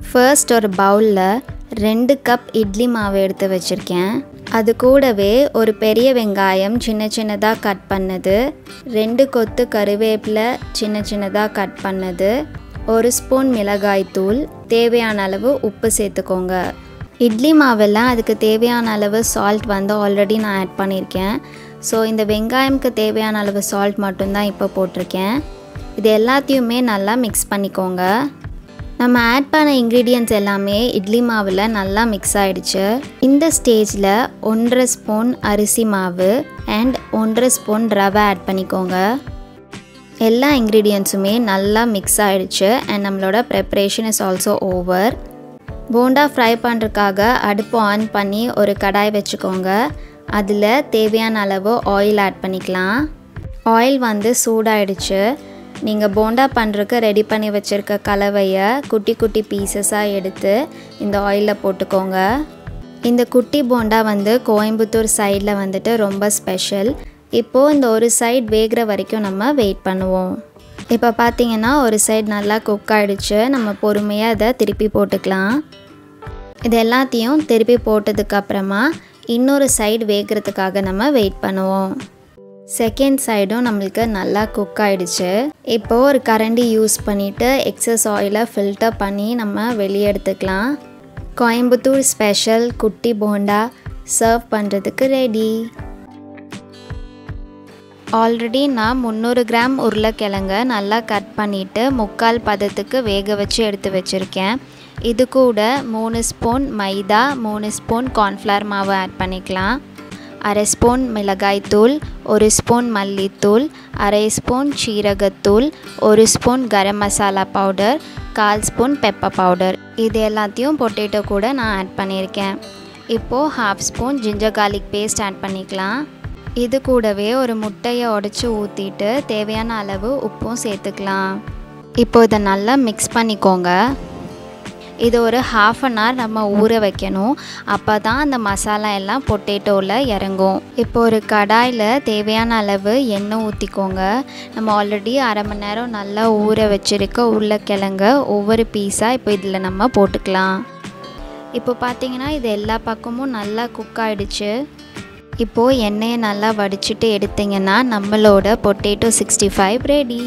first ஒரு பவுலில் ரெண்டு கப் இட்லி மாவு எடுத்து வச்சுருக்கேன் அது கூடவே ஒரு பெரிய வெங்காயம் சின்ன சின்னதாக கட் பண்ணது ரெண்டு கொத்து கருவேப்பிலை சின்ன சின்னதாக கட் பண்ணது ஒரு ஸ்பூன் மிளகாய் தூள் தேவையான அளவு உப்பு சேர்த்துக்கோங்க இட்லி மாவில் அதுக்கு தேவையான அளவு சால்ட் வந்து ஆல்ரெடி நான் ஆட் பண்ணியிருக்கேன் ஸோ இந்த வெங்காயம்க்கு தேவையான அளவு சால்ட் மட்டும்தான் இப்போ போட்டிருக்கேன் இது எல்லாத்தையுமே நல்லா மிக்ஸ் பண்ணிக்கோங்க நம்ம ஆட் பண்ண இன்க்ரீடியன்ட்ஸ் எல்லாமே இட்லி மாவில் நல்லா மிக்ஸ் ஆகிடுச்சு இந்த ஸ்டேஜில் ஒன்றரை ஸ்பூன் அரிசி மாவு அண்ட் ஒன்றரை ஸ்பூன் ரவை ஆட் பண்ணிக்கோங்க எல்லா இன்க்ரீடியன்ஸுமே நல்லா மிக்ஸ் ஆகிடுச்சு அண்ட் நம்மளோட preparation is also over bonda fry பண்ணுறதுக்காக அடுப்பு ஆன் பண்ணி ஒரு கடாய் வச்சுக்கோங்க அதில் தேவையான அளவு ஆயில் ஆட் பண்ணிக்கலாம் ஆயில் வந்து சூடாயிடுச்சு நீங்கள் போண்டா பண்ணுறதுக்கு ரெடி பண்ணி வச்சுருக்க கலவையை குட்டி குட்டி பீசஸாக எடுத்து இந்த ஆயிலில் போட்டுக்கோங்க இந்த குட்டி போண்டா வந்து கோயம்புத்தூர் சைடில் வந்துட்டு ரொம்ப ஸ்பெஷல் இப்போது இந்த ஒரு சைடு வேகிற வரைக்கும் நம்ம வெயிட் பண்ணுவோம் இப்போ பார்த்தீங்கன்னா ஒரு சைடு நல்லா குக் ஆகிடுச்சு நம்ம பொறுமையாக இதை திருப்பி போட்டுக்கலாம் இது எல்லாத்தையும் திருப்பி போட்டதுக்கப்புறமா இன்னொரு சைடு வேகிறதுக்காக நம்ம வெயிட் பண்ணுவோம் செகண்ட் சைடும் நம்மளுக்கு நல்லா குக் ஆகிடுச்சு இப்போது ஒரு கரண்டி யூஸ் பண்ணிவிட்டு எக்ஸஸ் ஆயிலை ஃபில்டர் பண்ணி நம்ம வெளியே எடுத்துக்கலாம் கோயம்புத்தூர் ஸ்பெஷல் குட்டி போண்டா சர்வ் பண்ணுறதுக்கு ரெடி ஆல்ரெடி நான் முந்நூறு கிராம் உருளைக்கிழங்க நல்லா கட் பண்ணிவிட்டு முக்கால் பதத்துக்கு வேக வச்சு எடுத்து வச்சுருக்கேன் இது கூட மூணு ஸ்பூன் மைதா மூணு ஸ்பூன் கார்ன்ஃப்ளவர் மாவு ஆட் பண்ணிக்கலாம் அரை ஸ்பூன் மிளகாய்த்தூள் ஒரு ஸ்பூன் மல்லித்தூள் அரை ஸ்பூன் சீரகத்தூள் ஒரு ஸ்பூன் கரம் மசாலா பவுடர் கால் ஸ்பூன் பெப்பர் பவுடர் இது எல்லாத்தையும் பொட்டேட்டோ கூட நான் ஆட் பண்ணியிருக்கேன் இப்போது half spoon ginger garlic paste add பண்ணிக்கலாம் இது கூடவே ஒரு முட்டையை உடச்சி ஊற்றிட்டு தேவையான அளவு உப்பும் சேர்த்துக்கலாம் இப்போ இதை நல்லா மிக்ஸ் பண்ணிக்கோங்க இது ஒரு ஹாஃப் அன் ஹவர் நம்ம ஊற வைக்கணும் அப்போ தான் அந்த மசாலா எல்லாம் பொட்டேட்டோவில் இறங்கும் இப்போ ஒரு கடாயில் தேவையான அளவு எண்ணெய் ஊற்றிக்கோங்க நம்ம ஆல்ரெடி அரை மணி நேரம் நல்லா ஊற வச்சுருக்க உருளைக்கிழங்க ஒவ்வொரு பீஸாக இப்போ இதில் நம்ம போட்டுக்கலாம் இப்போ பார்த்தீங்கன்னா இது எல்லா பக்கமும் நல்லா குக் ஆகிடுச்சு இப்போது எண்ணெயை நல்லா வடிச்சிட்டு எடுத்திங்கன்னா நம்மளோட பொட்டேட்டோ சிக்ஸ்டி ஃபைவ் ரெடி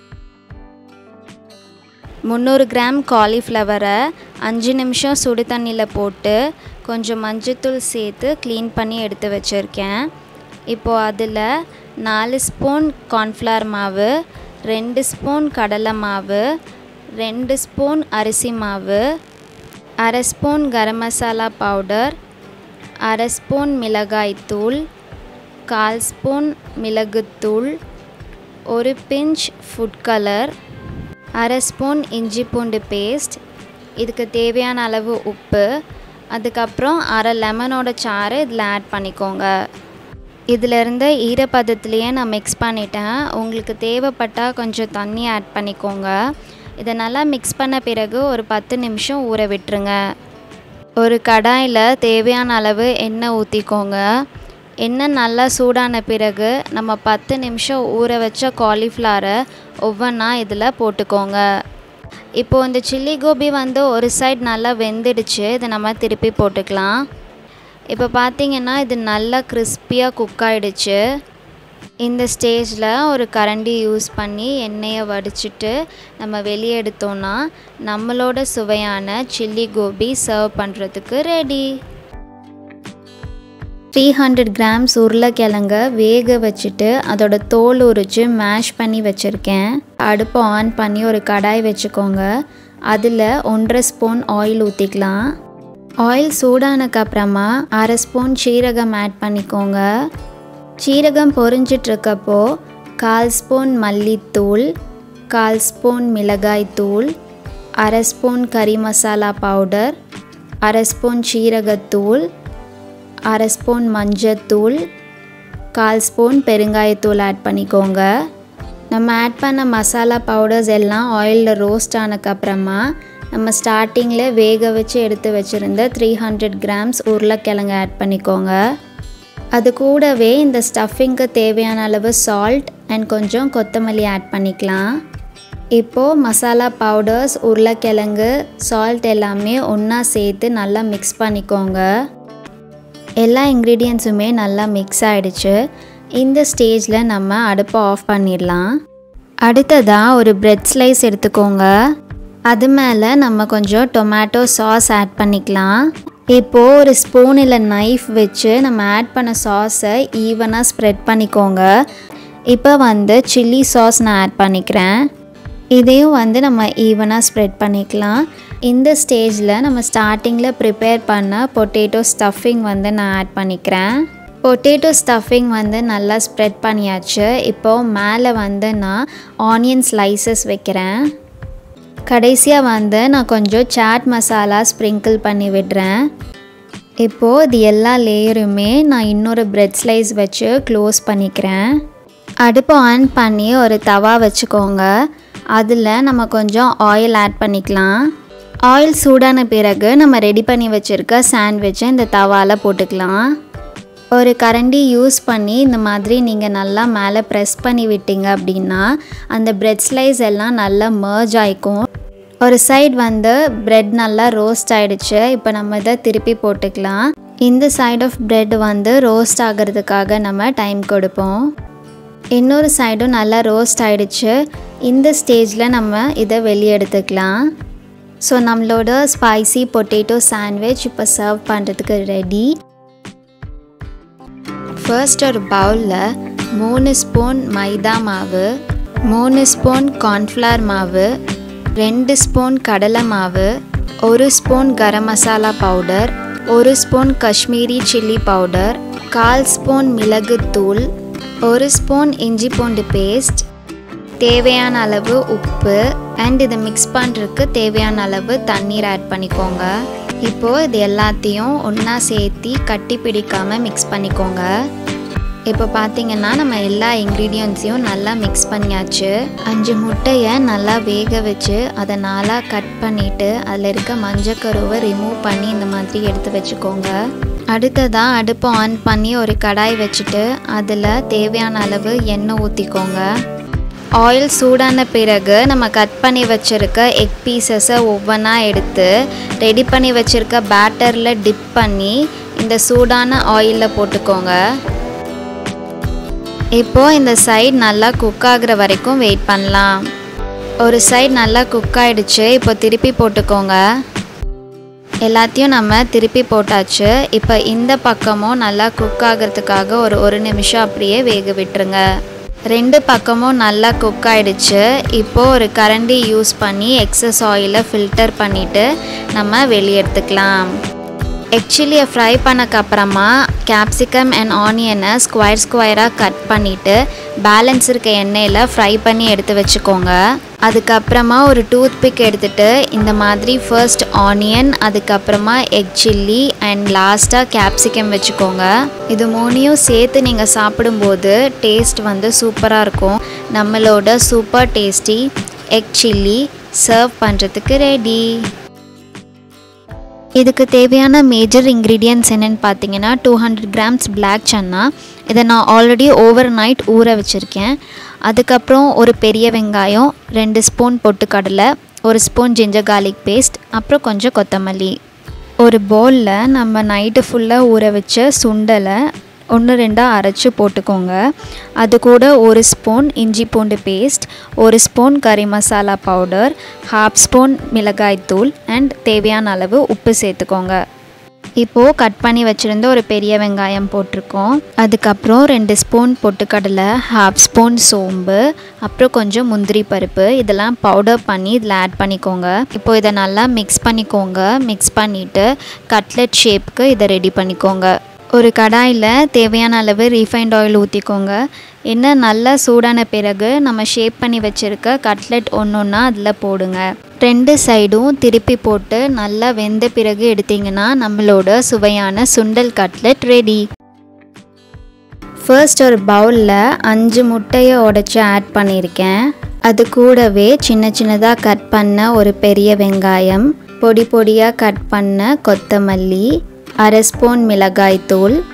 முந்நூறு கிராம் காலிஃப்ளவரை அஞ்சு நிமிஷம் சுடு தண்ணியில் போட்டு கொஞ்சம் மஞ்சத்தூள் சேர்த்து க்ளீன் பண்ணி எடுத்து வச்சுருக்கேன் இப்போது அதில் நாலு ஸ்பூன் கார்ன்ஃப்ளவர் மாவு ரெண்டு ஸ்பூன் கடலை மாவு ரெண்டு ஸ்பூன் அரிசி மாவு அரை ஸ்பூன் கரம் மசாலா பவுடர் அரை ஸ்பூன் மிளகாய்த்தூள் கால் ஸ்பூன் மிளகுத்தூள் ஒரு பிஞ்ச் ஃபுட் கலர் அரை ஸ்பூன் இஞ்சி பூண்டு பேஸ்ட் இதுக்கு தேவையான அளவு உப்பு அதுக்கப்புறம் அரை லெமனோட சாறு இதில் ஆட் பண்ணிக்கோங்க இதில் இருந்த ஈரப்பதத்துலேயே நான் மிக்ஸ் பண்ணிட்டேன் உங்களுக்கு தேவைப்பட்டால் கொஞ்சம் தண்ணி ஆட் பண்ணிக்கோங்க இதை நல்லா மிக்ஸ் பண்ண பிறகு ஒரு பத்து நிமிஷம் ஊற விட்டுருங்க ஒரு கடாயில் தேவையான அளவு எண்ணெய் ஊற்றிக்கோங்க எண்ணெய் நல்லா சூடான பிறகு நம்ம பத்து நிமிஷம் ஊற வச்ச காலிஃப்ளவரை ஒவ்வொன்றா இதில் போட்டுக்கோங்க இப்போது இந்த சில்லி கோபி வந்து ஒரு சைடு நல்லா வெந்துடுச்சு இதை நம்ம திருப்பி போட்டுக்கலாம் இப்போ பார்த்தீங்கன்னா இது நல்லா கிறிஸ்பியாக குக் ஆகிடுச்சு இந்த ஸ்டேஜில் ஒரு கரண்டி யூஸ் பண்ணி எண்ணெயை வடிச்சிட்டு நம்ம வெளியே எடுத்தோன்னா நம்மளோட சுவையான சில்லி கோபி சர்வ் பண்ணுறதுக்கு ரெடி த்ரீ ஹண்ட்ரட் கிராம்ஸ் உருளைக்கிழங்க வேக வச்சுட்டு அதோட தோல் உரித்து மேஷ் பண்ணி வச்சுருக்கேன் அடுப்பை ஆன் பண்ணி ஒரு கடாய் வச்சுக்கோங்க அதில் ஒன்றரை ஸ்பூன் ஆயில் ஊற்றிக்கலாம் ஆயில் சூடானக்கப்புறமா அரை ஸ்பூன் சீரகம் ஆட் பண்ணிக்கோங்க சீரகம் பொரிஞ்சிட்ருக்கப்போ கால் ஸ்பூன் மல்லித்தூள் கால் ஸ்பூன் மிளகாய்த்தூள் அரை ஸ்பூன் கறி மசாலா பவுடர் அரை ஸ்பூன் சீரகத்தூள் அரை ஸ்பூன் மஞ்சத்தூள் கால் ஸ்பூன் பெருங்காயத்தூள் ஆட் பண்ணிக்கோங்க நம்ம ஆட் பண்ண மசாலா பவுடர்ஸ் எல்லாம் ஆயிலில் ரோஸ்ட் ஆனதுக்கப்புறமா நம்ம ஸ்டார்டிங்கில் வேக வச்சு எடுத்து வச்சுருந்த த்ரீ ஹண்ட்ரட் கிராம்ஸ் உருளைக்கிழங்கு ஆட் பண்ணிக்கோங்க அது கூடவே இந்த ஸ்டஃபிங்க்கு தேவையான அளவு சால்ட் அண்ட் கொஞ்சம் கொத்தமல்லி ஆட் பண்ணிக்கலாம் இப்போது மசாலா பவுடர்ஸ் உருளைக்கிழங்கு சால்ட் எல்லாமே ஒன்றா சேர்த்து நல்லா மிக்ஸ் பண்ணிக்கோங்க எல்லா இன்க்ரீடியன்ஸுமே நல்லா மிக்ஸ் ஆகிடுச்சு இந்த ஸ்டேஜில் நம்ம அடுப்பை ஆஃப் பண்ணிடலாம் அடுத்ததாக ஒரு பிரெட் ஸ்லைஸ் எடுத்துக்கோங்க அது மேலே நம்ம கொஞ்சம் டொமேட்டோ சாஸ் ஆட் பண்ணிக்கலாம் இப்போது ஒரு ஸ்பூன் இல்லை நைஃப் வச்சு நம்ம ஆட் பண்ண சாஸை ஈவனாக ஸ்ப்ரெட் பண்ணிக்கோங்க இப்போ வந்து சில்லி சாஸ் நான் ஆட் பண்ணிக்கிறேன் இதையும் வந்து நம்ம ஈவனாக ஸ்ப்ரெட் பண்ணிக்கலாம் இந்த ஸ்டேஜில் நம்ம ஸ்டார்டிங்கில் ப்ரிப்பேர் பண்ண பொட்டேட்டோ ஸ்டஃபிங் வந்து நான் ஆட் பண்ணிக்கிறேன் பொட்டேட்டோ ஸ்டஃபிங் வந்து நல்லா ஸ்ப்ரெட் பண்ணியாச்சு இப்போது மேலே வந்து நான் ஆனியன் ஸ்லைசஸ் வைக்கிறேன் கடைசியாக வந்து நான் கொஞ்சம் சாட் மசாலா ஸ்ப்ரிங்கிள் பண்ணி விடுறேன் இப்போது இது எல்லா லேயருமே நான் இன்னொரு பிரெட் ஸ்லைஸ் வச்சு க்ளோஸ் பண்ணிக்கிறேன் அடுப்பு ஆன் பண்ணி ஒரு தவா வச்சுக்கோங்க அதில் நம்ம கொஞ்சம் ஆயில் ஆட் பண்ணிக்கலாம் ஆயில் சூடான பிறகு நம்ம ரெடி பண்ணி வச்சுருக்க சாண்ட்விட்சை இந்த தவாவில் போட்டுக்கலாம் ஒரு கரண்டி யூஸ் பண்ணி இந்த மாதிரி நீங்கள் நல்லா மேலே ப்ரெஸ் பண்ணி விட்டீங்க அப்படின்னா அந்த பிரெட் ஸ்லைஸ் எல்லாம் நல்லா மர்ஜ் ஆகிக்கும் ஒரு சைடு வந்து பிரெட் நல்லா ரோஸ்ட் ஆகிடுச்சு இப்போ நம்ம இதை திருப்பி போட்டுக்கலாம் இந்த சைடு ஆஃப் பிரெட் வந்து ரோஸ்ட் ஆகிறதுக்காக நம்ம டைம் கொடுப்போம் இன்னொரு சைடும் நல்லா ரோஸ்ட் ஆகிடுச்சு இந்த ஸ்டேஜில் நம்ம இதை வெளியே எடுத்துக்கலாம் ஸோ நம்மளோட ஸ்பைசி பொட்டேட்டோ சாண்ட்விச் இப்போ சர்வ் பண்ணுறதுக்கு ரெடி ஃபர்ஸ்ட் ஒரு பவுலில் மூணு ஸ்பூன் மைதா மாவு மூணு ஸ்பூன் கார்ன்ஃப்ளவர் மாவு ரெண்டு ஸ்பூன் கடலை மாவு ஒரு ஸ்பூன் கரம் மசாலா பவுடர் ஒரு ஸ்பூன் காஷ்மீரி சில்லி பவுடர் கால் ஸ்பூன் மிளகுத்தூள் ஒரு ஸ்பூன் இஞ்சி பூண்டு பேஸ்ட் தேவையான அளவு உப்பு அண்ட் இதை மிக்ஸ் பண்ணுறதுக்கு தேவையான அளவு தண்ணீர் ஆட் பண்ணிக்கோங்க இப்போது இது எல்லாத்தையும் ஒன்றா சேர்த்தி கட்டி பிடிக்காமல் மிக்ஸ் பண்ணிக்கோங்க இப்போ பார்த்தீங்கன்னா நம்ம எல்லா இன்க்ரீடியன்ஸையும் நல்லா மிக்ஸ் பண்ணியாச்சு அஞ்சு முட்டையை நல்லா வேக வச்சு அதை நாளாக கட் பண்ணிவிட்டு அதில் இருக்க மஞ்சக்கருவை ரிமூவ் பண்ணி இந்த மாதிரி எடுத்து வச்சுக்கோங்க அடுத்ததாக அடுப்பை ஆன் பண்ணி ஒரு கடாய் வச்சுட்டு அதில் தேவையான அளவு எண்ணெய் ஊற்றிக்கோங்க ஆயில் சூடான பிறகு நம்ம கட் பண்ணி வச்சுருக்க எக் பீசஸை ஒவ்வொன்றா எடுத்து ரெடி பண்ணி வச்சுருக்க பேட்டரில் டிப் பண்ணி இந்த சூடான ஆயிலில் போட்டுக்கோங்க இப்போது இந்த சைடு நல்லா குக் ஆகுற வரைக்கும் வெயிட் பண்ணலாம் ஒரு சைடு நல்லா குக் ஆகிடுச்சு இப்போ திருப்பி போட்டுக்கோங்க எல்லாத்தையும் நம்ம திருப்பி போட்டாச்சு இப்போ இந்த பக்கமும் நல்லா குக் ஆகிறதுக்காக ஒரு ஒரு நிமிஷம் அப்படியே வேக விட்டுருங்க ரெண்டு பக்கமும் நல்லா குக் ஆகிடுச்சு இப்போது ஒரு கரண்டி யூஸ் பண்ணி எக்ஸஸ் ஆயிலை ஃபில்டர் பண்ணிவிட்டு நம்ம வெளியே எடுத்துக்கலாம் எக் சில்லியை ஃப்ரை பண்ணக்கப்புறமா கேப்சிகம் அண்ட் ஆனியனை ஸ்கொயர் ஸ்கொயராக கட் பண்ணிவிட்டு பேலன்ஸ் இருக்க எண்ணெயில் ஃப்ரை பண்ணி எடுத்து வச்சுக்கோங்க அதுக்கப்புறமா ஒரு டூத் பிக் எடுத்துகிட்டு இந்த மாதிரி ஃபர்ஸ்ட் ஆனியன் அதுக்கப்புறமா எக் சில்லி அண்ட் லாஸ்ட்டாக கேப்சிகம் வச்சுக்கோங்க இது மூணையும் சேர்த்து நீங்கள் சாப்பிடும்போது டேஸ்ட் வந்து சூப்பராக இருக்கும் நம்மளோட super tasty egg chilli serve பண்ணுறதுக்கு ரெடி இதுக்கு தேவையான மேஜர் இன்க்ரீடியன்ட்ஸ் என்னென்னு பார்த்தீங்கன்னா two hundred grams black chana இதை நான் ஆல்ரெடி ஓவர் நைட் ஊற வச்சுருக்கேன் அதுக்கப்புறம் ஒரு பெரிய வெங்காயம் ரெண்டு ஸ்பூன் பொட்டுக்கடலை ஒரு ஸ்பூன் ஜிஞ்சர் கார்லிக் பேஸ்ட் அப்புறம் கொஞ்சம் கொத்தமல்லி ஒரு பவுலில் நம்ம நைட்டு ஃபுல்லாக ஊற வச்ச சுண்டலை ஒன்று ரெண்டாக அரைச்சி போட்டுக்கோங்க அது கூட ஒரு ஸ்பூன் இஞ்சி பூண்டு பேஸ்ட் ஒரு ஸ்பூன் கறி மசாலா பவுடர் ஹாஃப் ஸ்பூன் மிளகாய்த்தூள் அண்ட் தேவையான அளவு உப்பு சேர்த்துக்கோங்க இப்போது கட் பண்ணி வச்சுருந்த ஒரு பெரிய வெங்காயம் போட்டிருக்கோம் அதுக்கப்புறம் ரெண்டு ஸ்பூன் பொட்டுக்கடலை ஹாஃப் ஸ்பூன் சோம்பு அப்புறம் கொஞ்சம் முந்திரி பருப்பு இதெல்லாம் பவுடர் பண்ணி இதில் ஆட் பண்ணிக்கோங்க இப்போ இதை நல்லா மிக்ஸ் பண்ணிக்கோங்க மிக்ஸ் பண்ணிவிட்டு கட்லெட் ஷேப்புக்கு இதை ரெடி பண்ணிக்கோங்க ஒரு கடாயில் தேவையான அளவு ரீஃபைண்ட் ஆயில் ஊற்றிக்கோங்க எண்ணெய் நல்லா சூடான பிறகு நம்ம ஷேப் பண்ணி வச்சுருக்க கட்லெட் ஒன்று ஒன்றா அதில் போடுங்க ரெண்டு சைடும் திருப்பி போட்டு நல்லா வெந்த பிறகு எடுத்திங்கன்னா நம்மளோட சுவையான சுண்டல் கட்லெட் ரெடி ஃபர்ஸ்ட் ஒரு பவுலில் அஞ்சு முட்டையை உடச்சி ஆட் பண்ணியிருக்கேன் அது கூடவே சின்ன சின்னதாக கட் பண்ண ஒரு பெரிய வெங்காயம் பொடி பொடியாக கட் பண்ண கொத்தமல்லி அரை ஸ்பூன் மிளகாய்த்தூள்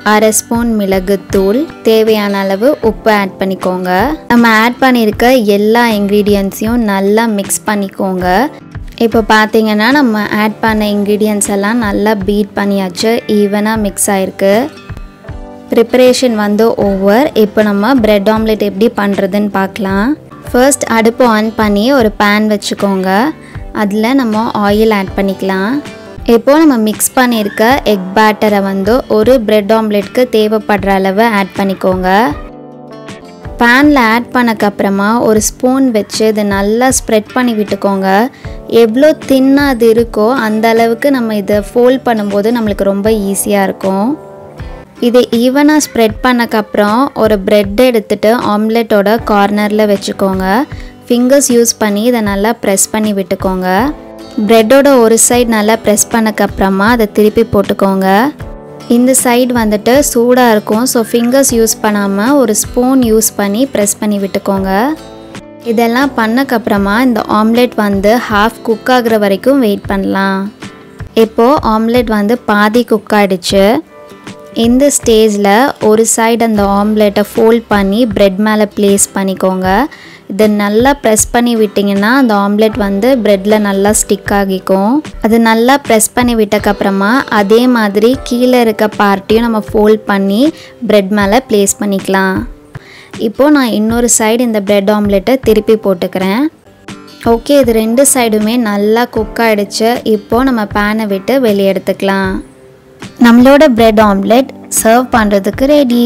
அரை ஸ்பூன் மிளகுத்தூள் தேவையான அளவு உப்பு ஆட் பண்ணிக்கோங்க நம்ம ஆட் பண்ணியிருக்க எல்லா இன்க்ரீடியன்ஸையும் நல்லா மிக்ஸ் பண்ணிக்கோங்க இப்போ பார்த்தீங்கன்னா நம்ம ஆட் பண்ண இன்க்ரீடியன்ஸ் எல்லாம் நல்லா பீட் பண்ணியாச்சு ஈவனாக மிக்ஸ் ஆயிருக்கு ப்ரிப்பரேஷன் வந்து ஓவர் இப்போ நம்ம பிரெட் ஆம்லெட் எப்படி பண்ணுறதுன்னு பார்க்கலாம் ஃபர்ஸ்ட் அடுப்பு ஆன் பண்ணி ஒரு பேன் வச்சுக்கோங்க அதில் நம்ம ஆயில் ஆட் பண்ணிக்கலாம் இப்போது நம்ம மிக்ஸ் பண்ணியிருக்க எக் பேட்டரை வந்து ஒரு பிரெட் ஆம்லெட்க்கு தேவைப்படுற அளவு ஆட் பண்ணிக்கோங்க பேனில் ஆட் பண்ணக்கப்புறமா ஒரு ஸ்பூன் வச்சு இதை நல்லா ஸ்ப்ரெட் பண்ணி விட்டுக்கோங்க எவ்வளோ தின்னாக அது இருக்கோ அந்த அளவுக்கு நம்ம இதை ஃபோல்ட் பண்ணும்போது நம்மளுக்கு ரொம்ப ஈஸியாக இருக்கும் இது ஈவனாக ஸ்ப்ரெட் பண்ணக்கப்புறம் ஒரு ப்ரெட் எடுத்துகிட்டு ஆம்லெட்டோட கார்னரில் வச்சுக்கோங்க ஃபிங்கர்ஸ் யூஸ் பண்ணி இதை நல்லா ப்ரெஸ் பண்ணி விட்டுக்கோங்க ப்ரெட்டோட ஒரு சைடு நல்லா ப்ரெஸ் பண்ணக்கப்புறமா அதை திருப்பி போட்டுக்கோங்க இந்த சைடு வந்துட்டு சூடாக இருக்கும் ஸோ ஃபிங்கர்ஸ் யூஸ் பண்ணாமல் ஒரு ஸ்பூன் யூஸ் பண்ணி ப்ரெஸ் பண்ணி விட்டுக்கோங்க இதெல்லாம் பண்ணக்கப்புறமா இந்த ஆம்லெட் வந்து ஹாஃப் குக் ஆகுற வரைக்கும் வெயிட் பண்ணலாம் இப்போது ஆம்லெட் வந்து பாதி குக் ஆகிடுச்சு இந்த ஸ்டேஜில் ஒரு சைடு அந்த ஆம்லெட்டை ஃபோல்ட் பண்ணி ப்ரெட் மேலே ப்ளேஸ் பண்ணிக்கோங்க இதை நல்லா ப்ரெஸ் பண்ணி விட்டிங்கன்னா அந்த ஆம்லெட் வந்து ப்ரெட்டில் நல்லா ஸ்டிக் ஆகிக்கும் அது நல்லா ப்ரெஸ் பண்ணி விட்டக்கப்புறமா அதே மாதிரி கீழே இருக்க பார்ட்டியும் நம்ம ஃபோல்ட் பண்ணி ப்ரெட் மேலே ப்ளேஸ் பண்ணிக்கலாம் இப்போது நான் இன்னொரு சைடு இந்த ப்ரெட் ஆம்லெட்டை திருப்பி போட்டுக்கிறேன் ஓகே இது ரெண்டு சைடுமே நல்லா குக் ஆகிடுச்சு இப்போது நம்ம பேனை விட்டு வெளியே எடுத்துக்கலாம் நம்மளோட பிரெட் ஆம்லெட் சர்வ் பண்ணுறதுக்கு ரெடி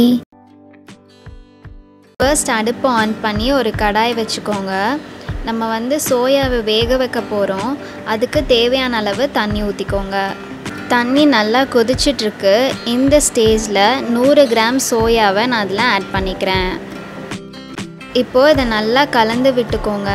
ஃபர்ஸ்ட் அடுப்பு ஆன் பண்ணி ஒரு கடாய் வச்சுக்கோங்க நம்ம வந்து சோயாவை வேக வைக்க போகிறோம் அதுக்கு தேவையான அளவு தண்ணி ஊற்றிக்கோங்க தண்ணி நல்லா கொதிச்சிட்ருக்கு இந்த ஸ்டேஜில் நூறு கிராம் சோயாவை நான் அதில் ஆட் பண்ணிக்கிறேன் இப்போது இதை நல்லா கலந்து விட்டுக்கோங்க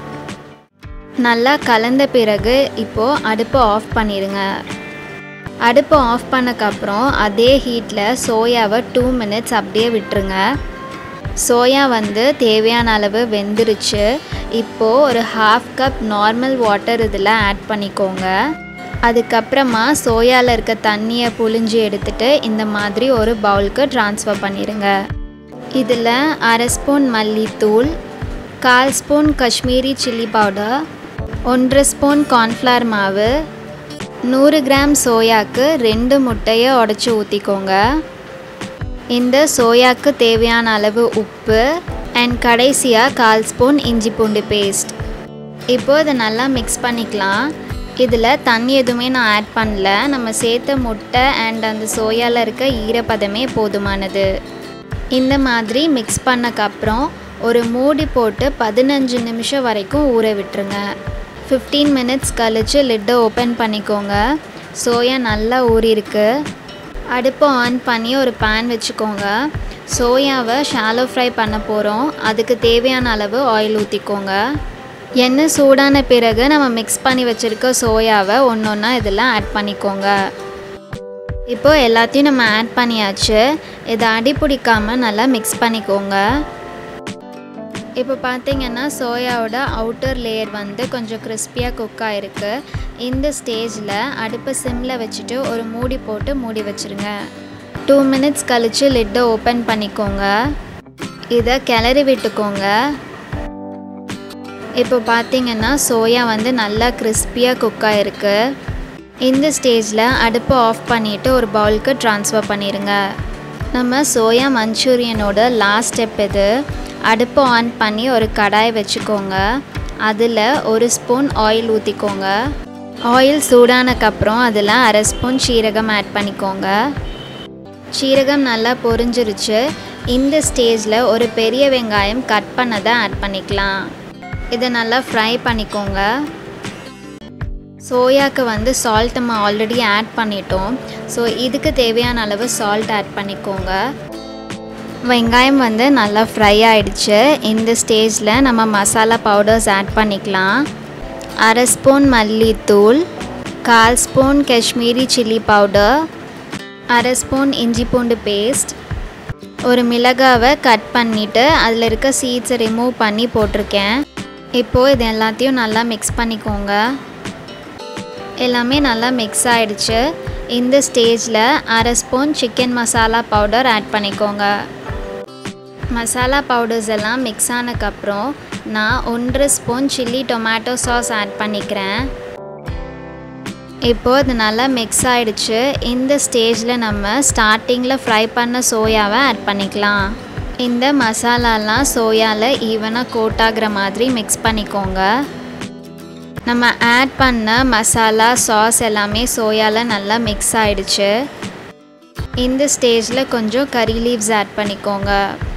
நல்லா கலந்த பிறகு இப்போது அடுப்பை ஆஃப் பண்ணிடுங்க அடுப்பை ஆஃப் பண்ணக்கப்புறம் அதே ஹீட்டில் சோயாவை டூ மினிட்ஸ் அப்படியே விட்டுருங்க சோயா வந்து தேவையான அளவு வெந்துருச்சு இப்போது ஒரு ஹாஃப் கப் நார்மல் வாட்டர் இதில் ஆட் பண்ணிக்கோங்க அதுக்கப்புறமா சோயாவில் இருக்க தண்ணியை புழிஞ்சு எடுத்துட்டு இந்த மாதிரி ஒரு பவுலுக்கு ட்ரான்ஸ்ஃபர் பண்ணிடுங்க இதில் அரை ஸ்பூன் மல்லித்தூள் கால் ஸ்பூன் காஷ்மீரி சில்லி பவுடர் ஒன்றரை ஸ்பூன் கார்ன்ஃப்ளவர் மாவு நூறு கிராம் சோயாக்கு ரெண்டு முட்டையை உடச்சி ஊற்றிக்கோங்க இந்த சோயாக்கு தேவையான அளவு உப்பு அண்ட் கடைசியாக கால் ஸ்பூன் இஞ்சி பூண்டு பேஸ்ட் இப்போ இதை நல்லா மிக்ஸ் பண்ணிக்கலாம் இதில் தண்ணி எதுவுமே நான் ஆட் பண்ணல நம்ம சேர்த்த முட்டை அண்ட் அந்த சோயாவில் இருக்க ஈரப்பதமே போதுமானது இந்த மாதிரி மிக்ஸ் பண்ணக்கப்புறம் ஒரு மூடி போட்டு பதினஞ்சு நிமிஷம் வரைக்கும் ஊற விட்டுருங்க ஃபிஃப்டீன் மினிட்ஸ் கழித்து லிட்டை ஓப்பன் பண்ணிக்கோங்க சோயா நல்லா ஊறியிருக்கு அடுப்பை ஆன் பண்ணி ஒரு பேன் வச்சுக்கோங்க சோயாவை ஷாலோ ஃப்ரை பண்ண போகிறோம் அதுக்கு தேவையான அளவு ஆயில் ஊற்றிக்கோங்க எண்ணெய் சூடான பிறகு நம்ம மிக்ஸ் பண்ணி வச்சுருக்க சோயாவை ஒன்று ஒன்றா இதில் ஆட் பண்ணிக்கோங்க இப்போது எல்லாத்தையும் நம்ம ஆட் பண்ணியாச்சு இதை அடி பிடிக்காமல் நல்லா மிக்ஸ் பண்ணிக்கோங்க இப்போ பார்த்தீங்கன்னா சோயாவோட அவுட்டர் லேயர் வந்து கொஞ்சம் கிறிஸ்பியாக குக் ஆகிருக்கு இந்த ஸ்டேஜில் அடுப்பை சிம்மில் வச்சுட்டு ஒரு மூடி போட்டு மூடி வச்சுருங்க டூ மினிட்ஸ் கழித்து லிட்டை ஓப்பன் பண்ணிக்கோங்க இதை கிளறி விட்டுக்கோங்க இப்போ பார்த்தீங்கன்னா சோயா வந்து நல்லா கிறிஸ்பியாக குக் ஆகிருக்கு இந்த ஸ்டேஜில் அடுப்பை ஆஃப் பண்ணிவிட்டு ஒரு பவுலுக்கு ட்ரான்ஸ்ஃபர் பண்ணிடுங்க நம்ம சோயா மஞ்சூரியனோட லாஸ்ட் ஸ்டெப் இது அடுப்பை ஆன் பண்ணி ஒரு கடாய் வச்சுக்கோங்க அதில் ஒரு ஸ்பூன் ஆயில் ஊற்றிக்கோங்க ஆயில் சூடானக்கப்புறம் அதில் அரை ஸ்பூன் சீரகம் ஆட் பண்ணிக்கோங்க சீரகம் நல்லா பொரிஞ்சிருச்சு இந்த ஸ்டேஜில் ஒரு பெரிய வெங்காயம் கட் பண்ணதை ஆட் பண்ணிக்கலாம் இதை நல்லா ஃப்ரை பண்ணிக்கோங்க சோயாக்கு வந்து சால்ட் நம்ம ஆல்ரெடி ஆட் பண்ணிட்டோம் ஸோ இதுக்கு தேவையான அளவு சால்ட் ஆட் பண்ணிக்கோங்க வெங்காயம் வந்து நல்லா ஃப்ரை ஆயிடுச்சு இந்த ஸ்டேஜில் நம்ம மசாலா பவுடர்ஸ் ஆட் பண்ணிக்கலாம் அரை ஸ்பூன் மல்லித்தூள் கால் ஸ்பூன் காஷ்மீரி சில்லி பவுடர் அரை ஸ்பூன் இஞ்சி பூண்டு பேஸ்ட் ஒரு மிளகாவை கட் பண்ணிவிட்டு அதில் இருக்க சீட்ஸை ரிமூவ் பண்ணி போட்டிருக்கேன் இப்போது இது எல்லாத்தையும் நல்லா மிக்ஸ் பண்ணிக்கோங்க எல்லாமே நல்லா மிக்ஸ் ஆகிடுச்சு இந்த ஸ்டேஜில் அரை spoon chicken masala powder add பண்ணிக்கோங்க மசாலா பவுடர்ஸ் எல்லாம் மிக்ஸ் ஆனதுக்கப்புறம் நான் ஒன்றரை spoon chilli tomato sauce add பண்ணிக்கிறேன் இப்போது இது நல்லா மிக்ஸ் ஆகிடுச்சு இந்த ஸ்டேஜில் நம்ம ஸ்டார்டிங்கில் ஃப்ரை பண்ண சோயாவை ஆட் பண்ணிக்கலாம் இந்த மசாலாலாம் சோயாவில் ஈவனாக கோட் ஆகிற மாதிரி மிக்ஸ் பண்ணிக்கோங்க நம்ம ஆட் பண்ண மசாலா சாஸ் எல்லாமே சோயாவில் நல்லா மிக்ஸ் ஆகிடுச்சு இந்த ஸ்டேஜில் கொஞ்சம் கறி லீவ்ஸ் ஆட் பண்ணிக்கோங்க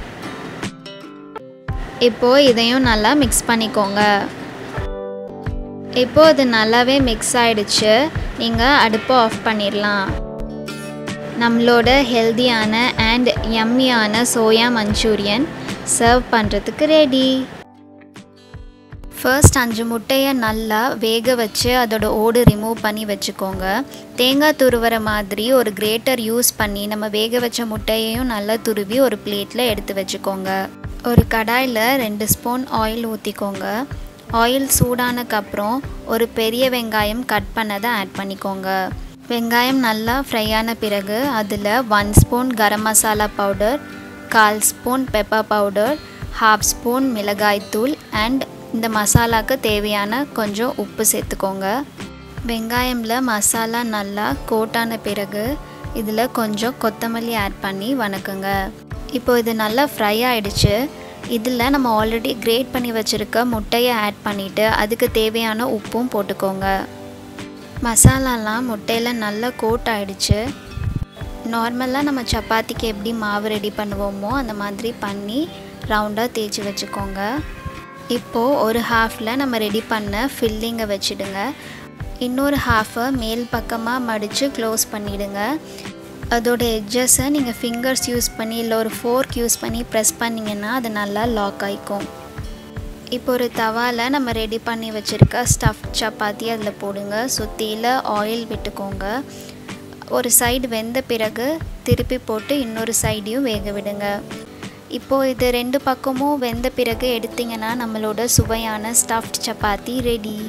இப்போது இதையும் நல்லா மிக்ஸ் பண்ணிக்கோங்க இப்போது இது நல்லாவே மிக்ஸ் ஆகிடுச்சு நீங்கள் அடுப்பை ஆஃப் பண்ணிடலாம் நம்மளோட ஹெல்தியான அண்ட் யம்மியான சோயா மஞ்சூரியன் சர்வ் பண்ணுறதுக்கு ரெடி ஃபர்ஸ்ட் அஞ்சு முட்டையை நல்லா வேக வச்சு அதோட ஓடு ரிமூவ் பண்ணி வச்சுக்கோங்க தேங்காய் துருவற மாதிரி ஒரு கிரேட்டர் யூஸ் பண்ணி நம்ம வேக வச்ச முட்டையையும் நல்லா துருவி ஒரு பிளேட்டில் எடுத்து வச்சுக்கோங்க ஒரு கடாயில் ரெண்டு ஸ்பூன் ஆயில் ஊற்றிக்கோங்க ஆயில் சூடானக்கப்புறம் ஒரு பெரிய வெங்காயம் கட் பண்ணதை ஆட் பண்ணிக்கோங்க வெங்காயம் நல்லா ஃப்ரை ஆன பிறகு அதில் one spoon garam masala powder கால் spoon pepper powder half spoon மிளகாய்த்தூள் அண்ட் இந்த மசாலாவுக்கு தேவையான கொஞ்சம் உப்பு சேர்த்துக்கோங்க வெங்காயமில் மசாலா நல்லா கோட்டான பிறகு இதில் கொஞ்சம் கொத்தமல்லி ஆட் பண்ணி வணக்குங்க இப்போ இது நல்லா ஃப்ரை ஆகிடுச்சு இதில் நம்ம ஆல்ரெடி கிரேட் பண்ணி வச்சுருக்க முட்டையை ஆட் பண்ணிவிட்டு அதுக்கு தேவையான உப்பும் போட்டுக்கோங்க மசாலாலாம் முட்டையில் நல்லா கோட் ஆகிடுச்சு நார்மலாக நம்ம சப்பாத்திக்கு எப்படி மாவு ரெடி பண்ணுவோமோ அந்த மாதிரி பண்ணி ரவுண்டாக தேய்ச்சி வச்சுக்கோங்க இப்போது ஒரு ஹாஃபில் நம்ம ரெடி பண்ண ஃபில்லிங்கை வச்சுடுங்க இன்னொரு ஹாஃபை மேல் பக்கமாக மடித்து க்ளோஸ் பண்ணிவிடுங்க அதோட எட்ஜஸை நீங்கள் ஃபிங்கர்ஸ் யூஸ் பண்ணி இல்லை ஒரு ஃபோர்க் யூஸ் பண்ணி ப்ரெஸ் பண்ணிங்கன்னா அது நல்லா லாக் ஆகிக்கும் இப்போ ஒரு தவாவில் நம்ம ரெடி பண்ணி வச்சுருக்க ஸ்டஃப் சப்பாத்தி அதில் போடுங்க சுற்றியில் ஆயில் விட்டுக்கோங்க ஒரு சைடு வெந்த பிறகு திருப்பி போட்டு இன்னொரு சைடையும் வேக விடுங்க இப்போது இது ரெண்டு பக்கமும் வெந்த பிறகு எடுத்திங்கன்னா நம்மளோட சுவையான stuffed chapati ready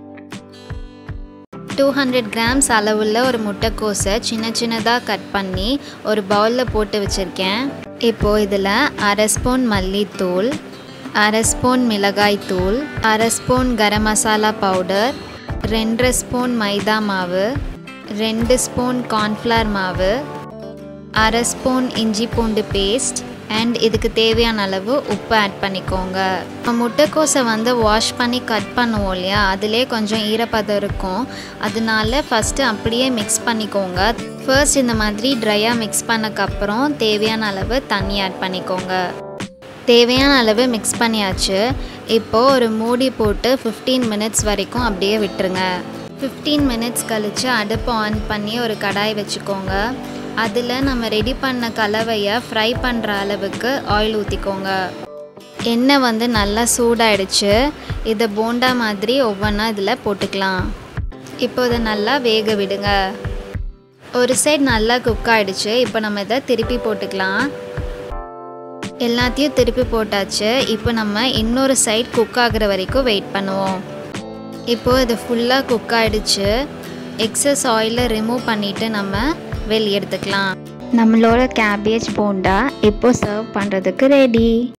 two hundred grams அளவுள்ள ஒரு முட்டைக்கோஸை சின்ன சின்னதாக கட் பண்ணி ஒரு பவுலில் போட்டு வச்சுருக்கேன் இப்போது இதில் அரை ஸ்பூன் மல்லித்தூள் அரை ஸ்பூன் மிளகாய்த்தூள் அரை ஸ்பூன் கரம் மசாலா பவுடர் ரெண்டரை ஸ்பூன் மைதா மாவு ரெண்டு ஸ்பூன் கார்ன்ஃப்ளவர் மாவு அரை ஸ்பூன் இஞ்சி பூண்டு பேஸ்ட் அண்ட் இதுக்கு தேவையான அளவு உப்பு ஆட் பண்ணிக்கோங்க இப்போ முட்டைக்கோஸை வந்து வாஷ் பண்ணி கட் பண்ணுவோம் இல்லையா அதிலே கொஞ்சம் ஈரப்பதம் இருக்கும் அதனால ஃபஸ்ட்டு அப்படியே மிக்ஸ் பண்ணிக்கோங்க ஃபர்ஸ்ட் இந்த மாதிரி ட்ரையாக மிக்ஸ் பண்ணக்கப்புறம் தேவையான அளவு தண்ணி ஆட் பண்ணிக்கோங்க தேவையான அளவு மிக்ஸ் பண்ணியாச்சு இப்போது ஒரு மூடி போட்டு ஃபிஃப்டீன் மினிட்ஸ் வரைக்கும் அப்படியே விட்டுருங்க ஃபிஃப்டீன் மினிட்ஸ் கழித்து அடுப்பை ஆன் பண்ணி ஒரு கடாய் வச்சுக்கோங்க அதில் நம்ம ரெடி பண்ண கலவையை ஃப்ரை பண்ணுற அளவுக்கு ஆயில் ஊற்றிக்கோங்க எண்ணெய் வந்து நல்லா சூடாயிடுச்சு இதை போண்டா மாதிரி ஒவ்வொன்றா இதில் போட்டுக்கலாம் இப்போ இதை நல்லா வேக விடுங்க ஒரு சைடு நல்லா குக் ஆகிடுச்சு இப்போ நம்ம இதை திருப்பி போட்டுக்கலாம் எல்லாத்தையும் திருப்பி போட்டாச்சு இப்போ நம்ம இன்னொரு சைட் குக் ஆகுற வரைக்கும் வெயிட் பண்ணுவோம் இப்போது இது ஃபுல்லாக குக் ஆகிடுச்சு எக்ஸஸ் ஆயிலை ரிமூவ் பண்ணிவிட்டு நம்ம வெளியே எடுத்துக்கலாம் நம்மளோட கேபேஜ் போண்டா இப்போ சர்வ் பண்ணுறதுக்கு ரெடி